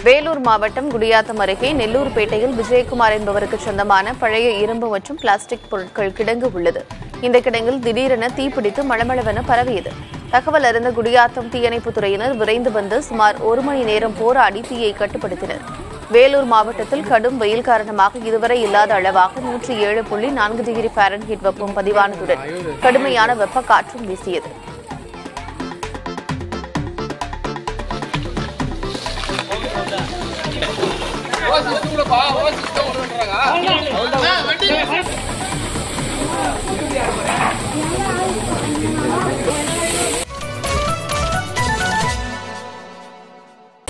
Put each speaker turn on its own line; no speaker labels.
வேலூர் மாவட்டம் குடியாத்தம் அருகே நெல்லூர்பேட்டையில் விஜயகுமார் என்பவருக்கு சொந்தமான பழைய இரும்பு மற்றும் பிளாஸ்டிக் பொருட்கள் கிடங்கு உள்ளது இந்த கிடங்கில் திடீரென தீப்பிடித்து மளமளவென பரவியது தகவல் அறிந்த குடியாத்தம் தீயணைப்புத் துறையினர் விரைந்து வந்து சுமார் ஒரு மணி நேரம் போராடி தீயை கட்டுப்படுத்தினர் வேலூர் மாவட்டத்தில் கடும் வெயில் காரணமாக இதுவரை இல்லாத அளவாக நூற்றி ஏழு புள்ளி நான்கு டிகிரி ஃபாரன்ஹீட் வெப்பம் பதிவானதுடன் கடுமையான வெப்பக்காற்றும் வீசியது
வண்டி